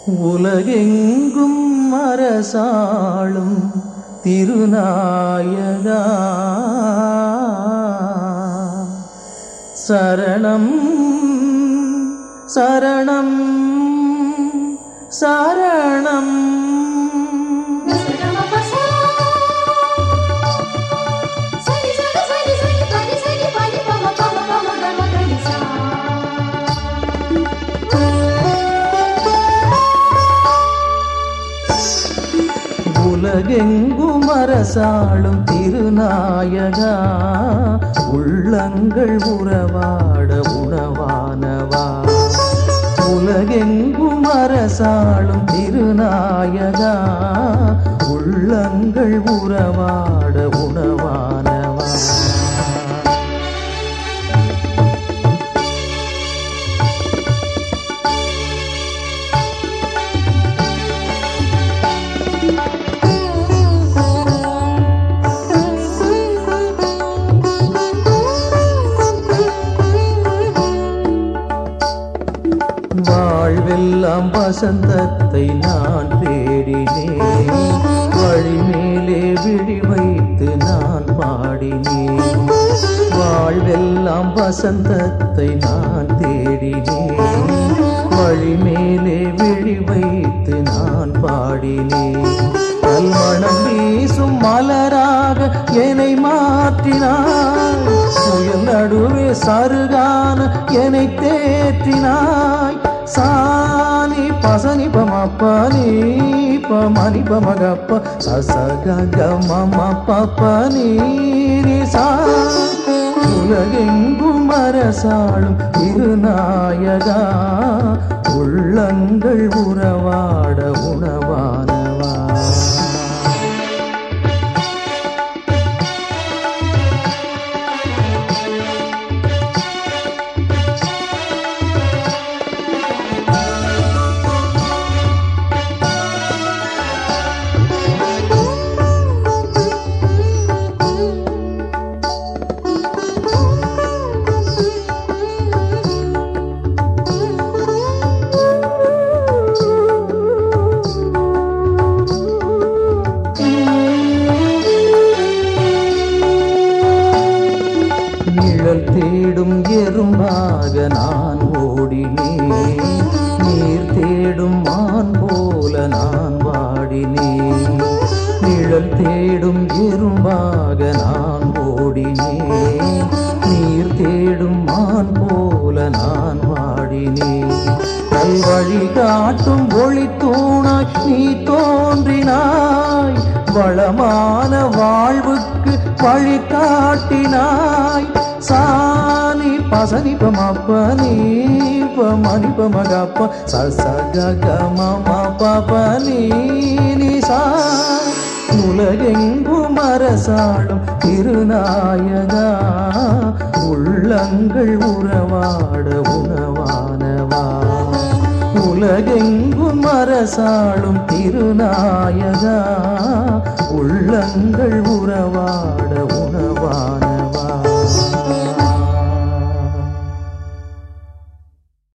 உலகெங்கும் அரசாளும் திருநாயகா சரணம் சரணம் சரணம் சரி சரி சரி சரி பனி சரி பனி பம பம பம கம கனி சா உலகெங்கும் அரசாளும் திருநாயகா உள்ளங்கள் உறவாட உணவானவா உலகெங்கும் அரசாளும் திருநாயகா உள்ளங்கள் உறவாட உணவானவா வாழ்வெல்லாம் வசந்தத்தை நான் தேடினேன் வழி மேலே விழி வைத்து நான் பாடினேன் வாழ்வெல்லாம் வசந்தத்தை நான் தேடினேன் வழி மேலே விழி வைத்து நான் பாடினேன் கல்மணம் வீசும் மலராக என்னை மாற்றினாய் புயல் நடுவே சருகான என்னை தேற்றினாய் சாணி பசனி பமப்ப நீ பமணி பமகப்ப சசக கம பப்ப நீரி சா உலகெங்கும் அரசாளும் திருநாயகா உள்ளங்கள் உறவாட உணவானவா நிழல் தேடும் எறும்பாக நான் ஓடினேன் நீர் தேடும் மான் போல நான் வாடினேன் நிழல் தேடும் எறும்பாக நான் ஓடினேன் நீர் தேடும் மான் போல நான் வாடினேன் நல்வழி காட்டும் ஒளி தூணாய் நீ தோன்றினாய் வளமான வாழ்வுக்கு வழி காட்டினாய் சாணி பசனி பமப்ப நீ பமணி பமகப்ப சசக கம பப நீ சா உலகெங்கும் அரசாடும் திருநாயகா உள்ளங்கள் உறவாட உணவானவா உலகெங்கும் அரசாளும் திருநாயகா உள்ளங்கள் உறவாட உணவான